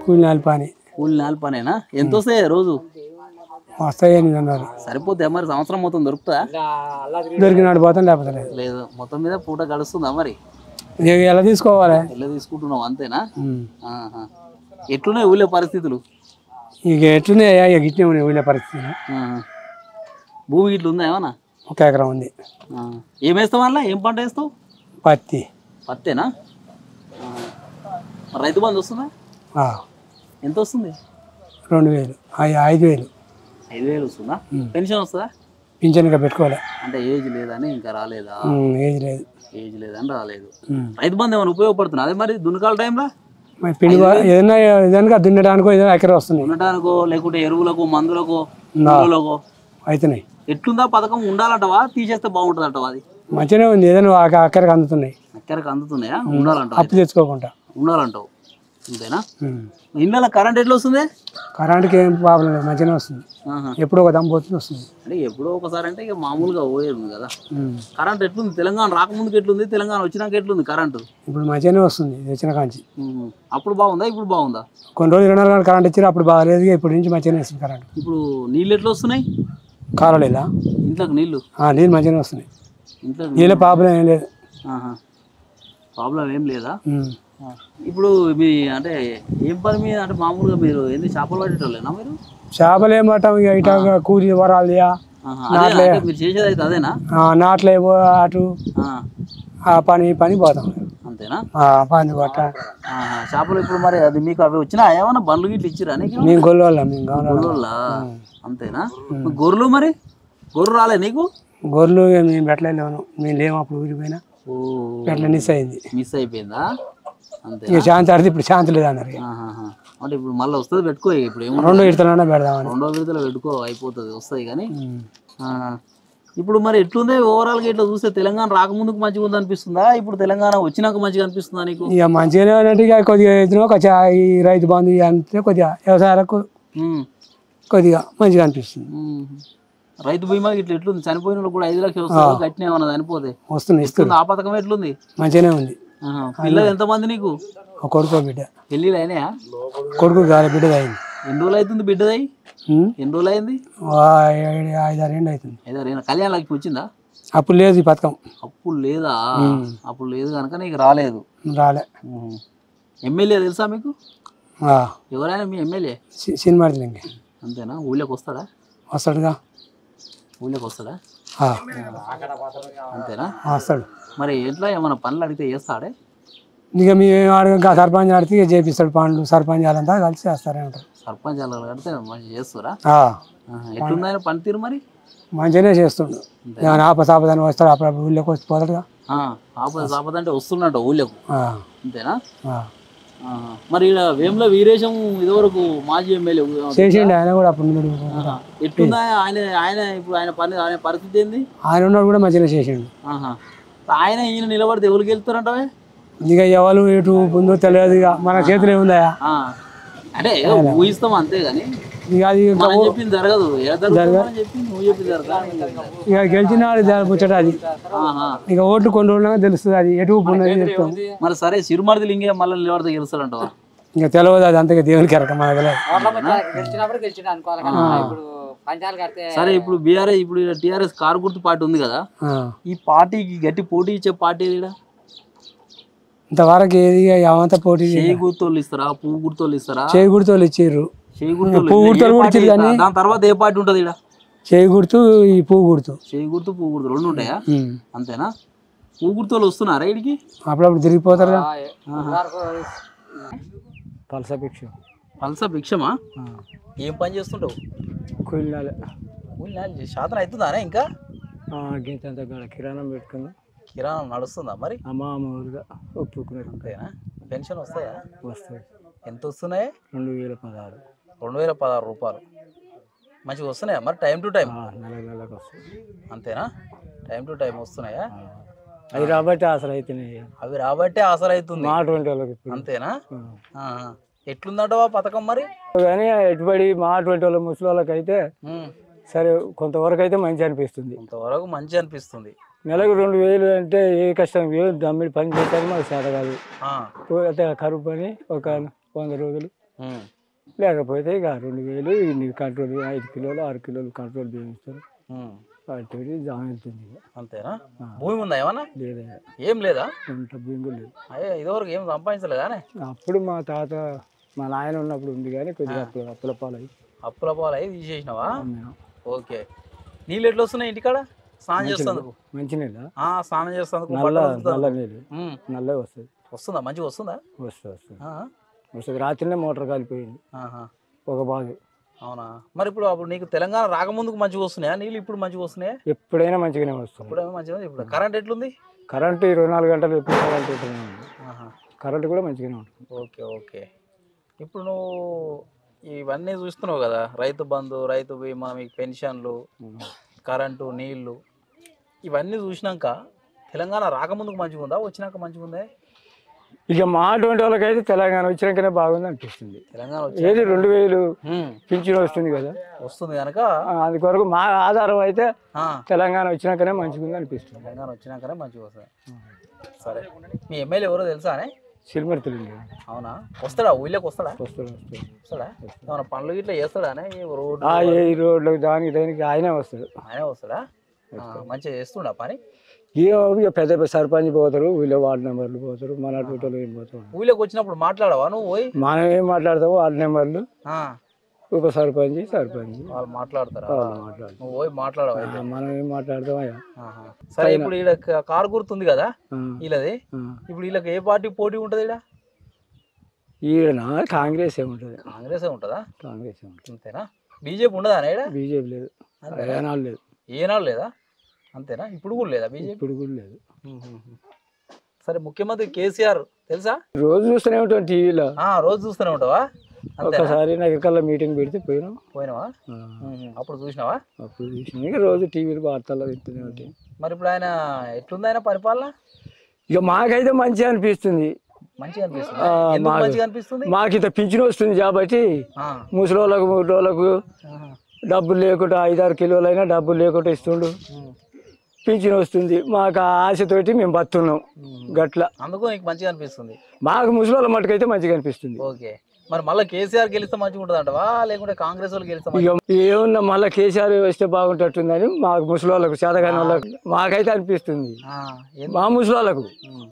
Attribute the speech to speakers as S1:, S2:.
S1: కూలి నాలుగు పని
S2: కూలి నాలుగు పనేనా ఎంత వస్తాయి రోజు
S1: వస్తాయి ఎనిమిది అన్నారు
S2: సరిపోతే మరి సంవత్సరం మొత్తం దొరుకుతుందా
S1: దొరికినాడు పోతాం లేకపోతే లేదు
S2: లేదు మొత్తం మీద పూట గడుస్తుందా మరి
S1: ఇక ఎలా తీసుకోవాలి
S2: ఎలా తీసుకుంటున్నావు అంతేనా
S1: ఉమ్.
S2: ఆహా. ఎట్లున్నాయి ఊళ్ళో పరిస్థితులు
S1: ఇక ఎట్లున్నాయా ఇక గిట్నే ఉన్నాయి ఊళ్ళో పరిస్థితి
S2: ఆహా. భూమి ఇట్లా ఉందా ఏమన్నా
S1: ఒక ఎకరం ఉంది
S2: ఆ. ఏం వేస్తావు అలా ఏం పంట వేస్తావు
S1: పత్తి
S2: పత్తేనా ఆహా. మరి రైతు బంధు వస్తుందా
S1: ఆ,
S2: ఎంత వస్తుంది
S1: రెండు వేలు ఐ- ఐదు వేలు
S2: ఐదు వేలు వస్తుందా పెన్షన్ వస్తుందా
S1: పింఛన్ ఇంకా పెట్టుకోవాలి
S2: అంటే ఏజ్ లేదని ఇంకా రాలేదా
S1: ఉమ్, ఏది లేదు
S2: ఏజ్ లేదని రాలేదు
S1: ఉమ్.
S2: రైతు బంధు ఏమైనా ఉపయోగపడుతుంది అదే మరి దున్నకాల టైంలో
S1: మరి పిండి వా- ఏదైనా ఏదైనా దున్నడానికో ఏదైనా ఎకరం వస్తున్నాయి
S2: దున్నటానికో లేకుంటే ఎరువులకు మందులకు
S1: నా.
S2: మందులకు
S1: అవుతున్నాయి
S2: ఎట్లుందా పథకం ఉండాలంటవా తీసేస్తే బాగుంటుంది అంటవా అది
S1: మంచిగానే ఉంది ఏదైనా ఆ అక్కడికి అందుతున్నాయి
S2: ఎక్కడికి అందుతున్నాయా ఉండాలంటావు
S1: అప్పు తెచ్చుకోకుండా
S2: ఉండాలంటావు అంతేనా
S1: ఉమ్.
S2: ఇళ్ళ కరెంట్ ఎట్లా వస్తుంది
S1: కరెంట్కి ఏం ప్రాబ్లం లేదు మంచిగానే వస్తుంది
S2: ఆహా.
S1: ఎప్పుడో ఒక దమ్ పోతుంది వస్తుంది
S2: అంటే ఎప్పుడో ఒకసారి అంటే ఇక మామూలుగా పోయేది ఉంది కదా
S1: ఉమ్.
S2: కరెంట్ ఎట్లుంది తెలంగాణ రాకముందుకు ఎట్లుంది తెలంగాణ వచ్చినాక ఎట్లుంది కరెంటు
S1: ఇప్పుడు మంచిగానే వస్తుంది ఇది వచ్చిన కాంచి
S2: ఉహు. అప్పుడు బాగుందా ఇప్పుడు బాగుందా
S1: కొన్ని రోజులు ఇరవై నాలుగు గంటలు కరెంట్ ఇచ్చారు అప్పుడు బాగాలేదు ఇక ఇప్పుడు నుంచి మంచిగానే వస్తుంది కరెంట్
S2: ఇప్పుడు నీళ్ళు ఎట్లా వస్తున్నాయి
S1: కాలలేదా
S2: ఇంట్లోకి నీళ్ళు
S1: నీళ్ళు మంచిగానే వస్తున్నాయి
S2: ఇంట్లోకి
S1: నీళ్ళ ప్రాబ్లం ఏం లేదు
S2: ప్రాబ్లం ఏం లేదా
S1: ఉమ్.
S2: ఆ. ఇప్పుడు మీ అంటే ఏం పని మీద అంటే మామూలుగా మీరు ఎందుకు చేపలు పట్టేటోళ్ళేనా మీరు
S1: చేపలు ఏమటం ఇక ఇట కూలి వరాలు ఇక,
S2: ఆహా. అదేనా? అంటే మీరు చేసేది అయితే అదేనా
S1: ఆ, నాట్లే పో- అటు
S2: ఆ.
S1: ఆ పని ఈ పని పోతాం
S2: అంతేనా
S1: ఆ పని పట్ట
S2: ఆహా. చేపలు ఇప్పుడు మరి అది మీకు అవి వచ్చినా ఏమన్నా బండ్లు గిట్ల ఇచ్చిరా నీకు
S1: మేము గొల్లోళ్ళం మేము గమనం
S2: గొర్రెలా అంతేనా మరి గొర్రెలు మరి గొర్రెలు రాలే నీకు
S1: గొర్రెలు ఇక మేము పెట్టలేము మేము లేము అప్పుడు ఊరిపోయినా
S2: ఓ
S1: పెట్టలే మిస్ అయింది
S2: మిస్ అయిపోయిందా అంతే
S1: ఇక శాంతి ఆడితే ఇప్పుడు శాంతి లేదు అన్నారు ఇక.
S2: ఆహాహా. అంటే ఇప్పుడు మళ్ళీ వస్తుంది పెట్టుకో ఇక ఇప్పుడు ఏమో
S1: రెండు ఇడతలన్నా పెడదామని
S2: రెండో విడతలో పెట్టుకో అయిపోతుంది వస్తాయి కానీ
S1: ఉమ్.
S2: ఆ. ఇప్పుడు మరి ఎట్లుంది ఓవరాల్గా ఇట్లా చూస్తే తెలంగాణ రాకముందుకు మంచిగా ఉంది అనిపిస్తుందా ఇప్పుడు తెలంగాణ వచ్చినాక మంచిగా అనిపిస్తుందా నీకు
S1: ఇక మంచిగానే ఉన్నట్టు ఇక కొద్దిగా ఎత్తున కొంచెం ఈ రైతు బంధు ఇవి అంతే కొద్దిగా వ్యవసాయాలకు
S2: ఉమ్.
S1: కొద్దిగా మంచిగా అనిపిస్తుంది
S2: ఉమ్. రైతు బీమా ఇట్లా ఎట్లుంది చనిపోయిన వాళ్ళకి కూడా ఐదు లక్షలు వస్తుంది గట్టిన ఏమన్నా చనిపోతే
S1: వస్తుంది ఇస్తుంది
S2: ఎట్లుంది? ఆ పథకం ఎట్లుంది
S1: మంచిగానే ఉంది
S2: ఆహా. పిల్లలు ఎంతమంది నీకు
S1: ఒక కొడుకు బిడ్డ
S2: పెళ్ళిళ్ళు అయినాయా
S1: కొడుకు గాలి బిడ్డది అయింది
S2: ఎన్ని రోజులు అవుతుంది బిడ్డదై
S1: ఉమ్.
S2: ఎన్ని రోజులు అయింది
S1: ఆ ఏడు ఐదారు ఏళ్ళు అవుతుంది
S2: ఐదారు కళ్యాణ లక్ష్మి వచ్చిందా
S1: అప్పుడు లేదు ఈ పథకం
S2: అప్పుడు లేదా అప్పుడు లేదు కనుక నీకు రాలేదు
S1: రాలే
S2: ఉహు. ఎమ్మెల్యే తెలుసా మీకు
S1: ఆ,
S2: ఎవరైనా మీ ఎమ్మెల్యే
S1: సి- సినిమా ఇంక
S2: అంతేనా ఊళ్ళోకి వస్తాడా
S1: వస్తాడుగా
S2: ఊళ్ళోకి వస్తాడా
S1: ఆ,
S2: అంతేనా
S1: వస్తాడు
S2: మరి ఎట్లా ఏమైనా పనులు అడిగితే చేస్తాడే
S1: ఇక మేము అడగ సర్పంచ్ ఆడితే ఇక చేపిస్తాడు పండ్లు సర్పంచ్ వాళ్ళంతా కలిసి చేస్తారే ఉంటారు
S2: సర్పంచ్ వాళ్ళు కడితే మంచిగా చేస్తారా
S1: ఆ,
S2: ఆహా. ఎట్లుందని పనితీరు మరి
S1: మంచిగానే చేస్తుండు ఏమైనా ఆపసాపదని వస్తాడు అప్పుడప్పుడు ఊళ్ళోకి వచ్చి పోతాడుగా
S2: ఆ, ఆపద సాపద అంటే వస్తున్నట్టు ఊళ్ళోకు
S1: ఆ,
S2: అంతేనా
S1: ఆ.
S2: ఆహా. మరి ఈడ వేముల వీరేశం ఇదివరకు మాజీ ఎమ్మెల్యే
S1: చేసిండు ఆయన కూడా అప్పుడు ఉన్నాడు.
S2: ఆహా. ఎట్లుందా ఆయన ఆయన ఇప్పుడు ఆయన పని ఆయన పరిస్థితి ఏంది
S1: ఆయన ఉన్నాడు కూడా మంచిగా చేసిండు
S2: ఆహా. ఆయన ఈయన నిలబడితే ఎవరికి వెళ్తారంటవే
S1: ఇక ఎవరు ఎటు ఉందో తెలియదు ఇక మన చేతిలో ఏముందా
S2: ఆ. అంటే ఏదో ఊహిస్తాం అంతే కానీ
S1: ఇక అది ఇంకా
S2: మనం చెప్పింది జరగదు ఏ జరగదు మనం చెప్పింది నువ్వు చెప్పింది జరగదు
S1: ఇక గెలిచిన వాడు దాని ముచ్చట అది
S2: ఆహా.
S1: ఇక ఓట్లు కొన్ని రోజులుగా తెలుస్తుంది అది ఎటు ఉన్నది చెప్తాం
S2: మరి సరే సిరుమర్ది లింగే మళ్ళీ నిలబడితే గెలుస్తాడంటవా
S1: ఇంకా తెలియదు అది అంతగా దేవునికి ఎరక మన తెలియదు
S3: గెలిచినప్పుడు గెలిచిన అనుకోవాలి కానీ ఇప్పుడు పంచాలు కడితే
S2: సరే ఇప్పుడు బీఆర్ఎస్ ఇప్పుడు టీఆర్ఎస్ కారు గుర్తు పార్టీ ఉంది కదా
S1: ఆ.
S2: ఈ పార్టీకి గట్టి పోటీ ఇచ్చే పార్టీ ఏది ఈడ?
S1: ఇంతవరకు ఏది ఏమంతా పోటీ
S2: చేయి గుర్తోళ్ళు ఇస్తారా పువ్వు గుర్తోళ్ళు ఇస్తారా
S1: చేయి గుర్తులు ఇచ్చిర్రు
S2: చేయి గుర్తోళ్ళు
S1: పువ్వు
S2: ఏ
S1: గుర్తులు కూడా
S2: పార్టీ
S1: ఇచ్చిర్రు కానీ
S2: దాని తర్వాత ఏ పార్టీ ఉంటుంది ఇక్కడ
S1: చేయి గుర్తు ఈ పువ్వు గుర్తు
S2: చేయి గుర్తు పువ్వు గుర్తు రెండు ఉంటాయా
S1: ఉమ్.
S2: అంతేనా పువ్వు గుర్తోళ్ళు వస్తున్నారా ఇడికి
S1: అప్పుడప్పుడు తిరిగిపోతారు
S3: పలసభిక్ష
S2: పల్స భిక్షమా ఏం పని చేస్తుంటావు
S1: కూలినాలు
S2: ఊళ్ళో శాతం అవుతుందానే ఇంకా
S1: గీత అంతా కూడా కిరాణం పెట్టుకుంది
S2: కిరాణం నడుస్తుందా మరి
S1: మామూలుగా ఒప్పుకున్నారు
S2: అంతేనా పెన్షన్ వస్తాయా
S1: వస్తాయి
S2: ఎంత వస్తున్నాయి
S1: రెండు వేల పదహారు
S2: రెండు వేల పదహారు రూపాయలు మంచిగా వస్తున్నాయా మరి టైం టు టైం
S1: నెల నెలకు వస్తాయి
S2: అంతేనా టైం టు టైం వస్తున్నాయా
S1: అవి రాబట్టి అసలు అయితేనే
S2: అవి రాబట్టే ఆసర అవుతుంది
S1: మా అటువంటి వాళ్ళకి ఇప్పుడు
S2: అంతేనా ఆహా. ఎట్లుందటవా పథకం మరి
S1: కానీ ఎటుబడి మా అటువంటి వాళ్ళ ముసలి వాళ్ళకి అయితే
S2: ఉమ్.
S1: సరే కొంతవరకు అయితే మంచి అనిపిస్తుంది
S2: కొంతవరకు మంచి అనిపిస్తుంది
S1: నెలకు రెండు వేలు అంటే ఏ కష్టం ఏ దమ్మిడి పని చేశారు మాకు చేత కాదు
S2: ఆ.
S1: పోతే కరువు పని ఒక వంద రోజులు
S2: ఉమ్.
S1: లేకపోతే ఇక రెండు వేలు ఇన్ని కంట్రోల్ ఐదు కిలోలు ఆరు కిలోలు కంట్రోల్ బియ్యం ఇస్తారు
S2: ఉమ్.
S1: వాటితో జామ వెళ్తుంది ఇక
S2: అంతేనా భూమి ఉందా ఏమన్నా
S1: లేదా
S2: ఏం లేదా
S1: ఇంత బియ్యం కూడా లేదు
S2: అయ్యే ఇదివరకు ఏం సంపాదించలేదానే
S1: అప్పుడు మా తాత మా నాయన ఉన్నప్పుడు ఉంది కానీ కొద్దిగా అప్పుల అప్పుల పాలయ్యి
S2: అప్పుల పాలు అయి తీసేసినావా
S1: అమ్మాం.
S2: ఓకే నీళ్ళు ఎట్లా వస్తున్నాయి ఇంటికాడ స్నానం చేస్తందుకు
S1: మంచినీళ్ళ
S2: ఆ, స్నానం చేస్తందుకు
S1: నల్ల
S2: బట్టలు ఉతుకుతాందుకు.
S1: నల్ల నీళ్ళు
S2: ఉమ్.
S1: నల్లే వస్తుంది
S2: వస్తుందా మంచిగా వస్తుందా
S1: వస్తుంది వస్తుంది
S2: ఆ,
S1: వస్తుంది రాత్రినే మోటార్ కాలిపోయింది
S2: ఆహా.
S1: ఒక బాగు
S2: అవునా మరి ఇప్పుడు అప్పుడు నీకు తెలంగాణ రాకముందుకు మంచిగా వస్తున్నాయా నీళ్ళు ఇప్పుడు మంచిగా వస్తున్నాయా
S1: ఎప్పుడైనా మంచిగానే వస్తుంది
S2: ఇప్పుడు ఏమో మంచిగా ఉంది. ఇప్పుడు కరెంట్ ఎట్లుంది
S1: కరెంటు ఇరవై నాలుగు గంటలు ఎప్పుడు కరెంట్ ఉంటూనే ఉంది
S2: ఆహా.
S1: కరెంటు కూడా మంచిగానే ఉంటుంది
S2: ఓకే ఓకే ఇప్పుడు నువ్వు ఇవన్నీ చూస్తున్నావు కదా రైతు బంధు రైతు బీమా మీకు పెన్షన్లు కరెంటు నీళ్లు ఇవన్నీ చూసినాక తెలంగాణ రాకముందుకు మంచిగా ఉందా వచ్చినాక మంచిగా ఉందా
S1: ఇక మా అటువంటి వాళ్ళకైతే తెలంగాణ వచ్చినాకనే బాగుంది అనిపిస్తుంది
S2: తెలంగాణ వచ్చి
S1: ఏది రెండు వేలు
S2: ఉమ్,
S1: పింఛన్ వస్తుంది కదా
S2: వస్తుంది కనుక
S1: ఆ, అందుకొరకు మా ఆధారం అయితే
S2: ఆ,
S1: తెలంగాణ వచ్చినాకనే మంచిగా ఉంది అనిపిస్తుంది
S2: తెలంగాణ వచ్చినాకనే మంచిగా వస్తుంది సరే మీ ఎమ్మెల్యే ఎవరో తెలుసానే
S1: సిల్మర్ తెలియదు
S2: అవునా వస్తాడా ఊళ్ళోకి వస్తాడా
S1: వస్తాడు వస్తాడు
S2: వస్తాడా ఏమైనా పనులు ఇట్లా చేస్తాడానే ఈ రోడ్డు
S1: ఆ, ఏ ఈ రోడ్లకు దానికి దానికి ఆయనే వస్తాడు
S2: ఆయనే వస్తాడా ఆ, మంచిగా చేస్తుండా పని
S1: ఇక ఇక పెద్ద పెద్ద సర్పంచ్ పోతారు వీళ్ళ వార్డు నెంబర్లు పోతారు మన అటువంటి ఏం పోతారు
S2: ఊళ్ళోకి వచ్చినప్పుడు మాట్లాడవా నువ్వు పోయి
S1: మనం ఏం మాట్లాడతాము వార్డు నెంబర్లు
S2: ఆ,
S1: ఉప సర్పంచ్ సర్పంచ్
S2: వాళ్ళు మాట్లాడతారా
S1: వాళ్ళు మాట్లాడతారు
S2: నువ్వు పోయి మాట్లాడవా అయితే?
S1: మనం ఏం మాట్లాడతాం అయ్యా
S2: ఆహా. సరే ఇప్పుడు వీళ్ళ కారు గుర్తుంది కదా
S1: ఆ,
S2: వీళ్ళది
S1: ఆ.
S2: ఇప్పుడు వీళ్ళకి ఏ పార్టీ పోటీ ఉంటుంది ఇక్కడ
S1: ఈయన కాంగ్రెస్ ఏముంటుంది
S2: కాంగ్రెస్ ఉంటుందా
S1: కాంగ్రెస్ ఏముంటుంది
S2: అంతేనా బీజేపీ ఉండదా ఈడ
S1: బీజేపీ లేదు ఏనాడు లేదు
S2: ఏనాడు లేదా అంతేనా ఇప్పుడు కూడా లేదా బీజేపీ
S1: ఇప్పుడు కూడా లేదు
S2: సరే ముఖ్యమంత్రి కేసీఆర్ తెలుసా
S1: రోజు చూస్తూనే ఉంటాం టీవీలో
S2: ఆ రోజు చూస్తూనే ఉంటావా అంతేనా
S1: ఒకసారి నగరకల్లా మీటింగ్ పెడితే పోయినాం
S2: పోయినావా
S1: ఆ,
S2: ఉహు. అప్పుడు చూసినావా
S1: అప్పుడు చూసిన ఇక రోజు టీవీలో వార్తల్లో వింటూనే ఉంటాయి
S2: మరి ఇప్పుడు ఆయన ఎట్లుంది ఆయన పరిపాలన
S1: ఇక మాకైతే మంచిగా అనిపిస్తుంది
S2: మంచిగా అనిపిస్తుంది
S1: ఆ,
S2: ఎందుకు
S1: మాకు-
S2: మంచిగా అనిపిస్తుంది
S1: మాకు ఇంత పింఛన్ వస్తుంది కాబట్టి
S2: ఆ,
S1: ముసలోళ్ళకు ముసలోళ్ళకు
S2: ఆహా.
S1: డబ్బులు లేకుండా ఐదారు కిలోలైనా డబ్బులు లేకుండా ఇస్తుండు
S2: ఉమ్.
S1: పింఛన్ వస్తుంది మాకు ఆ ఆశతోటి మేము బతున్నాం గట్ల
S2: అందుకు నీకు మంచిగా అనిపిస్తుంది
S1: మాకు ముసలోళ్ళ మటుకైతే మంచిగా అనిపిస్తుంది
S2: ఓకే మరి మళ్ళీ కేసీఆర్ గెలిస్తే మంచిగా ఉంటుంది అంటవా లేకుంటే కాంగ్రెస్ వాళ్ళు గెలిస్తే మంచిగా
S1: ఇక ఏమున్నా మళ్ళీ కేసీఆర్ వస్తే బాగుంటట్టుందని మాకు ముసలోళ్ళకు చేతగాని వాళ్ళకు మాకైతే అనిపిస్తుంది
S2: ఆ, ఎందుకు?
S1: మా ముసలోళ్ళకు
S2: ఉమ్.